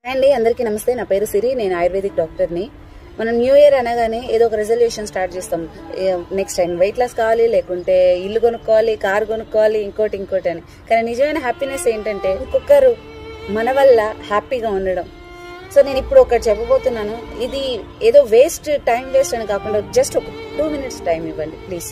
అండి అందరికీ నమస్తే నా పేరు సిరి నేను ఆయుర్వేదిక్ డాక్టర్ని మనం న్యూ ఇయర్ అనగానే ఏదో ఒక రెజల్యూషన్ స్టార్ట్ చేస్తాం నెక్స్ట్ టైం వెయిట్ లాస్ కావాలి లేకుంటే ఇల్లు కొనుక్కోవాలి కార్ కొనుక్కోవాలి ఇంకోటి ఇంకోటి అని కానీ నిజమైన హ్యాపీనెస్ ఏంటంటే ఒక్కొక్కరు మన వల్ల హ్యాపీగా ఉండడం సో నేను ఇప్పుడు ఒకటి చెప్పబోతున్నాను ఇది ఏదో వేస్ట్ టైం వేస్ట్ అని కాకుండా జస్ట్ ఒక టూ మినిట్స్ టైం ఇవ్వండి ప్లీజ్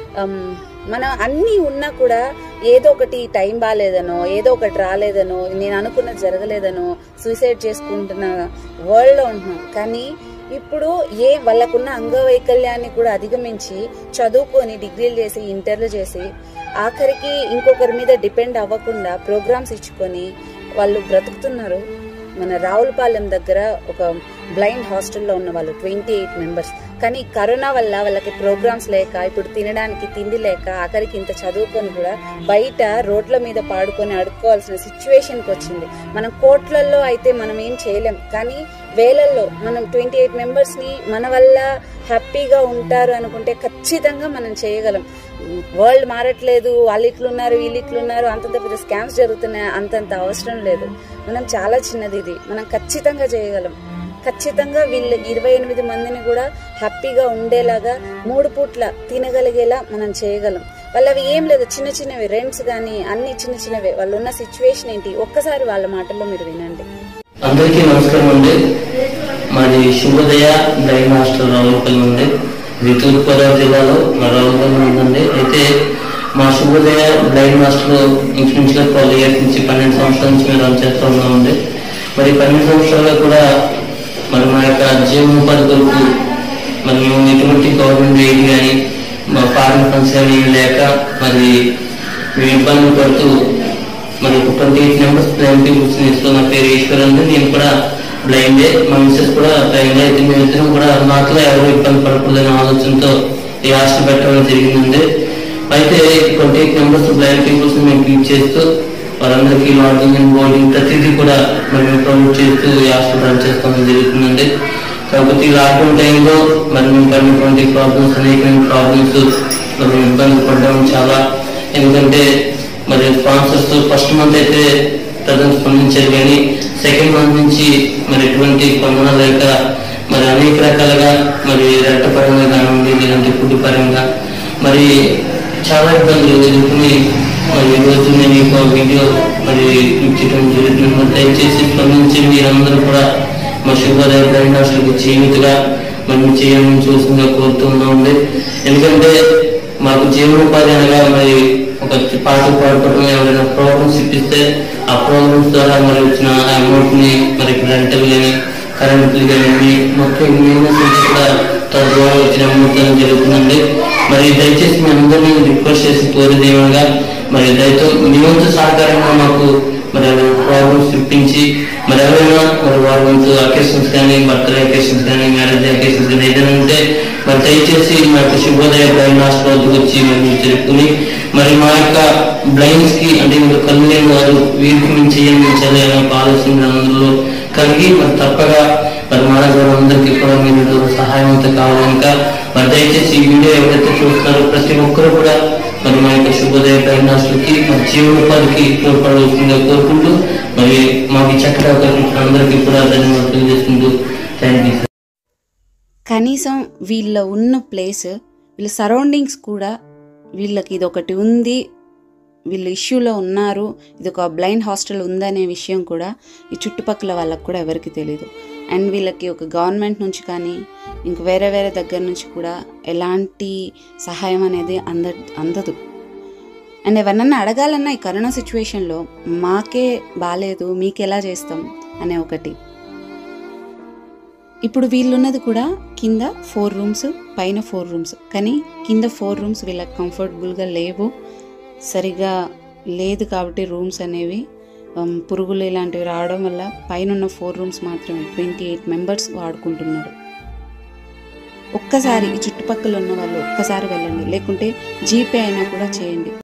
మనం అన్నీ ఉన్నా కూడా ఏదో ఒకటి టైం బాగాలేదనో ఏదో ఒకటి రాలేదనో నేను అనుకున్నది జరగలేదనో సూసైడ్ చేసుకుంటున్న వరల్డ్లో ఉంటున్నాం కానీ ఇప్పుడు ఏ వాళ్ళకున్న అంగవైకల్యాన్ని కూడా అధిగమించి చదువుకొని డిగ్రీలు చేసి ఇంటర్లు చేసి ఆఖరికి ఇంకొకరి మీద డిపెండ్ అవ్వకుండా ప్రోగ్రామ్స్ ఇచ్చుకొని వాళ్ళు బ్రతుకుతున్నారు మన రావులపాలెం దగ్గర ఒక బ్లైండ్ హాస్టల్లో ఉన్న వాళ్ళు ట్వంటీ ఎయిట్ మెంబర్స్ కానీ కరోనా వల్ల వాళ్ళకి ప్రోగ్రామ్స్ లేక ఇప్పుడు తినడానికి తిండి లేక ఆఖరికి ఇంత చదువుకొని కూడా బయట రోడ్ల మీద పాడుకొని అడుక్కోవాల్సిన సిచ్యువేషన్కి వచ్చింది మనం కోట్లల్లో అయితే మనం ఏం చేయలేం కానీ వేలల్లో మనం ట్వంటీ ఎయిట్ మెంబర్స్ని మన వల్ల హ్యాపీగా ఉంటారు అనుకుంటే ఖచ్చితంగా మనం చేయగలం వరల్డ్ మారట్లేదు వాళ్ళు ఇట్లున్నారు వీళ్ళు ఇట్లున్నారు అంతంత పెద్ద స్కామ్స్ జరుగుతున్నాయి అంతంత అవసరం లేదు మనం చాలా చిన్నది ఇది మనం ఖచ్చితంగా చేయగలం ఖచ్చితంగా వీళ్ళు ఇరవై ఎనిమిది మందిని కూడా హ్యాపీగా ఉండేలాగా మూడు పూట్ల తినగలిగేలా మనం చేయగలం వాళ్ళవి ఏం లేదు చిన్న చిన్నవి రెంట్స్ కానీ అన్ని చిన్న చిన్నవే వాళ్ళు ఉన్న సిచ్యువేషన్ ఏంటి ఒక్కసారి వాళ్ళ మాటల్లో మీరు వినండి అందరికీ నమస్కారం అండి మాది శుభోదయ బ్లైండ్ హాస్టల్ రావులపల్లి ఉంది ఇది తూర్పుగోదావరి జిల్లాలో మా రావులపల్లి ఉందండి అయితే మా శుభోదయ బ్లైండ్ హాస్టల్ ఇంచుమించుగా ట్వెల్వ్ ఇయర్స్ నుంచి పన్నెండు సంవత్సరాల నుంచి మేము రన్ చేస్తూ ఉన్నామండి మరి పన్నెండు సంవత్సరాల్లో కూడా మరి మా యొక్క జీవనోపాధి కొరకు మరి మేము ఎటువంటి గవర్నమెంట్ ఎయిడ్ కానీ మా ఫారెన్ ఫండ్స్ కానీ ఏమీ లేక మరి మేము ఇబ్బంది పడుతూ మరి ఒక twenty eight members blind peoples ఇస్తూ నా పేరు ఈశ్వర్ అండి నేను కూడా బ్లైండే మా మిస్సెస్ కూడా బ్లైండ్ అయితే మేము ఇద్దరం కూడా మాతో ఎవరు ఇబ్బంది పడకూడదనే ఆలోచనతో ఈ హాస్టల్ పెట్టడం జరిగిందండి అయితే twenty eight members blind peoples మేము కీప్ చేస్తూ వారందరికీ లాడ్జింగ్ అండ్ బోర్డింగ్ ప్రతిదీ కూడా మరి మేము ప్రమోట్ చేస్తూ ఈ హాస్టల్ రన్ చేసుకోవడం జరుగుతుందండి కాకపోతే ఈ లాక్డౌన్ టైంలో మరి మేము పడినటువంటి ప్రాబ్లమ్స్ అనేకమైన ప్రాబ్లమ్స్ మరి మేము ఇబ్బంది పడడం చాలా ఎందుకంటే మరి స్పాన్సర్స్ ఫస్ట్ మంత్ అయితే ప్రజలు స్పందించారు కానీ సెకండ్ మంత్ నుంచి మరి ఎటువంటి స్పందన లేక మరి అనేక రకాలుగా మరి రెట్ట పరంగా కానివ్వండి లేదంటే ఫుడ్ పరంగా మరి చాలా ఇబ్బందులు ఎదుర్కొని మరి ఈరోజు నేను ఈ యొక్క వీడియో మరి క్లిక్ చేయడం జరుగుతుంది మరి దయచేసి స్పందించి మీరందరూ కూడా మా శుభోదయ బ్లైండ్ హాస్టల్కి చేయుతుగా మరి మీ చేయాలని చూసిందిగా కోరుతున్నామండి ఎందుకంటే మాకు జీవనోపాధి అనగా మరి ఒక పాటలు పాడుకోవడం ఎవరైనా ప్రోగ్రామ్స్ ఇప్పిస్తే ఆ ప్రోగ్రామ్స్ ద్వారా మరి వచ్చిన అమౌంట్ ని మరి రెంటల్ కానీ కరెంట్ బిల్ కానీ మొత్తం మెయింటెనెన్స్ కూడా తద్వారా వచ్చిన అమౌంట్ జరుగుతుందండి మరి దయచేసి మీ అందరినీ రిక్వెస్ట్ చేసి కోరేది ఏమనగా మరి దయతో మీ వంతు సహకారంగా మాకు మరి ప్రోగ్రామ్స్ ఇప్పించి మరి ఎవరైనా మరి వాళ్ళ వంతు అకేషన్స్ కానీ బర్త్డే అకేషన్స్ కానీ మ్యారేజ్ అకేషన్స్ కానీ ఏదైనా ఉంటే మరి దయచేసి మా యొక్క శుభోదయ బ్లైండ్ హాస్పిటల్కి వచ్చి మరి మీరు జరుపుకుని మరి మా యొక్క బ్లైండ్స్ కి అంటే మీరు కళ్ళు లేని వారు వీరికి మేము చేయాలి అనే ఒక ఆలోచన అందులో కలిగి మరి తప్పగా మరి మా అందరికీ కూడా మీరు సహాయం అంతా కావాలి ఇంకా మరి దయచేసి ఈ వీడియో ఎవరైతే చూస్తున్నారో ప్రతి ఒక్కరు కూడా మరి మా యొక్క శుభోదయ బ్లైండ్ హాస్టల్కి మరి జీవనోపాధికి తోడ్పడవలసిందిగా కోరుకుంటూ మరి మాకు ఈ చక్కటి అవకాశం ఇచ్చిన అందరికీ కూడా ధన్యవాదాలు తెలియజేసుకుంటూ థ్యాంక్ యూ కనీసం వీళ్ళ ఉన్న ప్లేస్ వీళ్ళ సరౌండింగ్స్ కూడా వీళ్ళకి ఇది ఒకటి ఉంది వీళ్ళు ఇష్యూలో ఉన్నారు ఇది ఒక బ్లైండ్ హాస్టల్ ఉందనే విషయం కూడా ఈ చుట్టుపక్కల వాళ్ళకి కూడా ఎవరికి తెలియదు అండ్ వీళ్ళకి ఒక గవర్నమెంట్ నుంచి కానీ ఇంక వేరే వేరే దగ్గర నుంచి కూడా ఎలాంటి సహాయం అనేది అంద అందదు అండ్ ఎవరినన్నా అడగాలన్నా ఈ కరోనా సిచ్యువేషన్లో మాకే బాగాలేదు మీకు ఎలా చేస్తాం అనే ఒకటి ఇప్పుడు వీళ్ళున్నది కూడా కింద ఫోర్ రూమ్స్ పైన ఫోర్ రూమ్స్ కానీ కింద ఫోర్ రూమ్స్ వీళ్ళకి కంఫర్టబుల్గా లేవు సరిగా లేదు కాబట్టి రూమ్స్ అనేవి ఉమ్, పురుగులు ఇలాంటివి రావడం వల్ల పైన ఉన్న ఫోర్ రూమ్స్ మాత్రమే ట్వంటీ ఎయిట్ మెంబర్స్ వాడుకుంటున్నారు ఒక్కసారి ఈ చుట్టుపక్కల ఉన్న వాళ్ళు ఒక్కసారి వెళ్ళండి లేకుంటే జీపే అయినా కూడా చేయండి